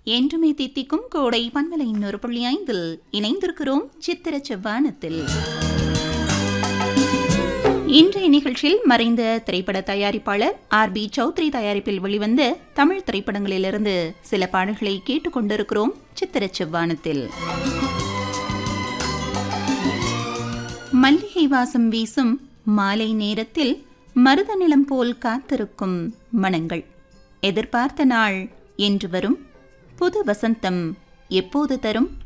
என்றுமே தித்திக்கும் கோடை பன்மலை இன்னொரு புள்ளி ஐந்தில் இணைந்திருக்கிறோம் சித்திர செவ்வானத்தில் இன்றைய நிகழ்ச்சியில் மறைந்த திரைப்பட தயாரிப்பாளர் ஆர் பி சௌத்ரி தயாரிப்பில் வெளிவந்த தமிழ் திரைப்படங்களிலிருந்து சில பாடல்களை கேட்டுக்கொண்டிருக்கிறோம் சித்திர செவ்வானத்தில் மல்லிகை வாசம் வீசும் மாலை நேரத்தில் மருத நிலம் போல் காத்திருக்கும் மனங்கள் எதிர்பார்த்த நாள் என்று வரும் புது வசந்தம் எப்போது தரும்